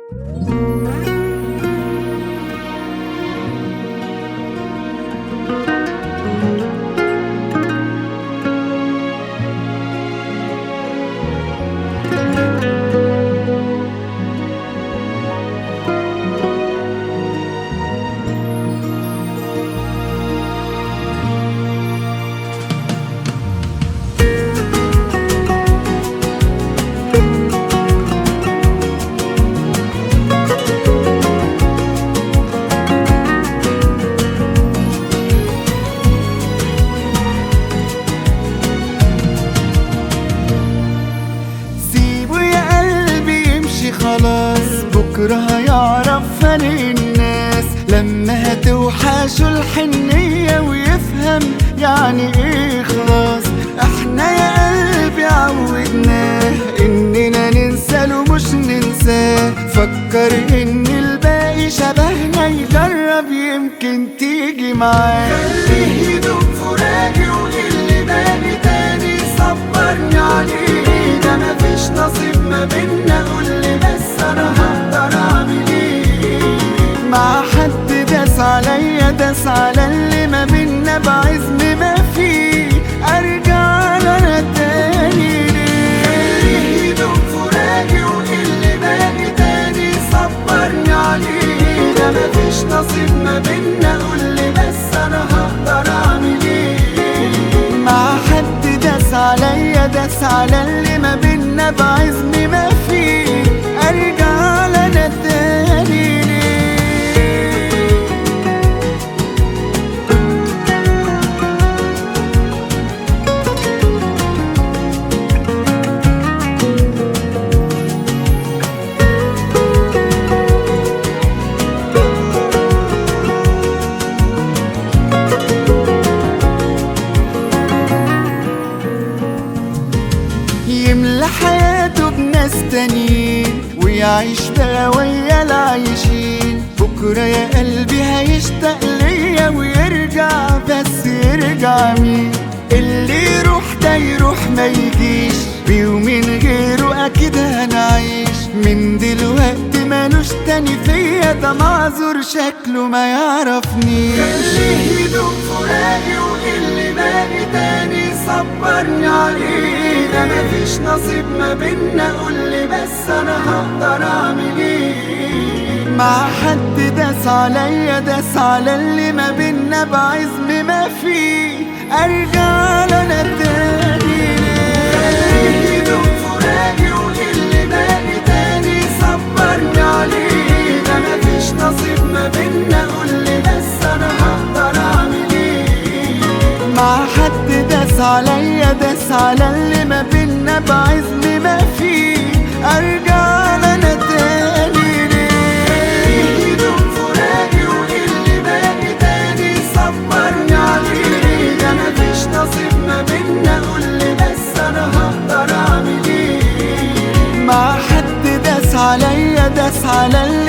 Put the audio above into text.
سيبه يا قلبي يمشي خلاص بكرة هيعرف فن الناس لما هتوحشه الحنية ويفهم يعني ايه خلاص احنا يا قلبي عودناه اننا ننسى له مش ننساه فكر ان الباقي شبهنا يجرب يمكن تيجي معاه خليه يدوب فراقي واللي بالي تاني صبرني عليه ده مفيش نصيب ما بينا قولي بس انا هقدر اعمل ايه مع حد داس عليا داس على اللي ما بينا بعزم ما فيه ارجع له انا تاني ليه خليه يدوب فراقي واللي بالي تاني صبرني عليه ده مفيش نصيب ما بينا قولي بس انا هقدر اعمل ايه مع حد داس عليا داس على اللي ما بينا بعزم ما فيه ارجع لنا تاني ليه يملى حياته بناس تانيين ويعيش بقى ويا العايشين بكرة يا قلبي هيشتاق ليا ويرجع بس يرجع مين اللي يروح ده يروح ما يجيش بيومين غيره اكيد هنعيش من دلوقتي مالوش تاني فيا ده معذور شكله ما يعرفني خليه يدوب فراقي واللي باقي تاني صبرني عليه ده مفيش نصيب ما بينا قولي بس انا هقدر اعمل ايه مع حد داس عليا داس على اللي ما بينا بعزم ما فيه ارجع له انا تاني ليه خليه يدوب فراقي واللي باقي تاني صبرني عليه ده مفيش نصيب ما بينا قولي بس انا هقدر اعمل ايه مع حد داس عليا داس على اللي ما بينا بعزم ما فيه ارجع لنا تاني ليه يدوب فراقي واللي باقي تاني صبرني عليه ده مفيش نصيب ما بينا قولي بس انا هقدر اعمل ايه مع حد داس عليا داس على اللي